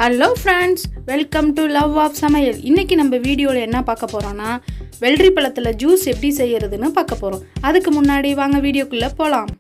hello friends welcome to love of Samayal இன்றைக்கி நம்ம வீடியோவில் என்ன பார்க்க போகிறோன்னா வெள்ளரி பழத்தில் ஜூஸ் எப்படி செய்யறதுன்னு பார்க்க போகிறோம் அதுக்கு முன்னாடி வாங்க வீடியோக்குள்ளே போகலாம்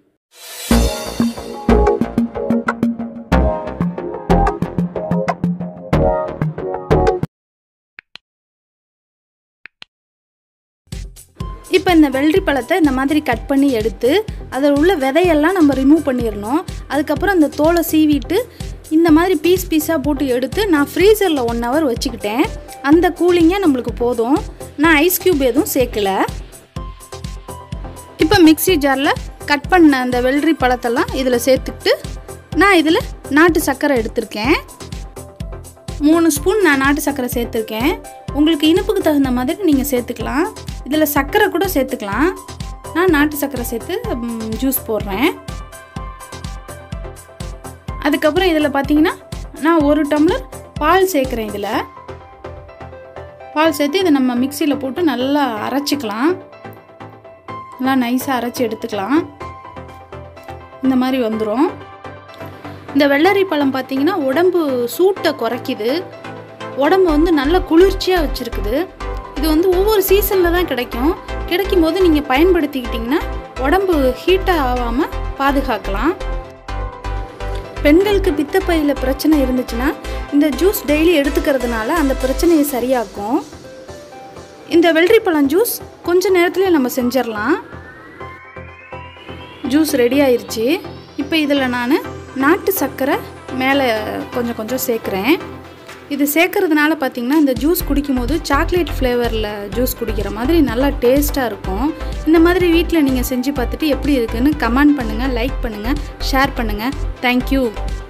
இப்போ இந்த வெள்ளரி பழத்தை இந்த மாதிரி கட் பண்ணி எடுத்து அதில் உள்ள விதையெல்லாம் நம்ம ரிமூவ் பண்ணிடணும் அதுக்கப்புறம் அந்த தோலை சீவிட்டு இந்த மாதிரி பீஸ் பீஸாக போட்டு எடுத்து நான் ஃப்ரீசரில் ஒன் ஹவர் வச்சுக்கிட்டேன் அந்த கூலிங்கே நம்மளுக்கு போதும் நான் ஐஸ் க்யூப் எதுவும் சேர்க்கல இப்போ மிக்ஸி ஜாரில் கட் பண்ண அந்த வெள்ளரி பழத்தெல்லாம் இதில் சேர்த்துக்கிட்டு நான் இதில் நாட்டு சர்க்கரை எடுத்திருக்கேன் மூணு ஸ்பூன் நான் நாட்டு சர்க்கரை சேர்த்துருக்கேன் உங்களுக்கு இனிப்புக்கு தகுந்த மாதிரி நீங்கள் சேர்த்துக்கலாம் இதில் சர்க்கரை கூட சேர்த்துக்கலாம் நான் நாட்டு சர்க்கரை சேர்த்து ஜூஸ் போடுறேன் அதுக்கப்புறம் இதில் பார்த்தீங்கன்னா நான் ஒரு டம்ளர் பால் சேர்க்குறேன் இதில் பால் சேர்த்து இதை நம்ம மிக்சியில் போட்டு நல்லா அரைச்சிக்கலாம் நல்லா நைஸாக அரைச்சி எடுத்துக்கலாம் இந்த மாதிரி வந்துடும் இந்த வெள்ளரி பழம் பார்த்தீங்கன்னா உடம்பு சூட்டை குறைக்குது உடம்பு வந்து நல்ல குளிர்ச்சியாக வச்சுருக்குது இது வந்து ஒவ்வொரு சீசனில் தான் கிடைக்கும் கிடைக்கும் போது நீங்கள் பயன்படுத்திக்கிட்டிங்கன்னா உடம்பு ஹீட்டாக ஆகாமல் பாதுகாக்கலாம் பெண்களுக்கு பித்தப்பையில் பிரச்சனை இருந்துச்சுன்னா இந்த ஜூஸ் டெய்லி எடுத்துக்கிறதுனால அந்த பிரச்சனையை சரியாக்கும் இந்த வெள்ளரி பழம் ஜூஸ் கொஞ்ச நேரத்துலேயே நம்ம செஞ்சிடலாம் ஜூஸ் ரெடி ஆயிடுச்சு இப்போ இதில் நான் நாட்டு சர்க்கரை மேலே கொஞ்சம் கொஞ்சம் சேர்க்குறேன் இது சேர்க்கறதுனால பார்த்திங்கன்னா இந்த ஜூஸ் குடிக்கும்போது சாக்லேட் ஃப்ளேவரில் ஜூஸ் குடிக்கிற மாதிரி நல்லா டேஸ்ட்டாக இருக்கும் இந்த மாதிரி வீட்டில் நீங்கள் செஞ்சு பார்த்துட்டு எப்படி இருக்குன்னு கமெண்ட் பண்ணுங்கள் லைக் பண்ணுங்கள் ஷேர் பண்ணுங்கள் தேங்க்யூ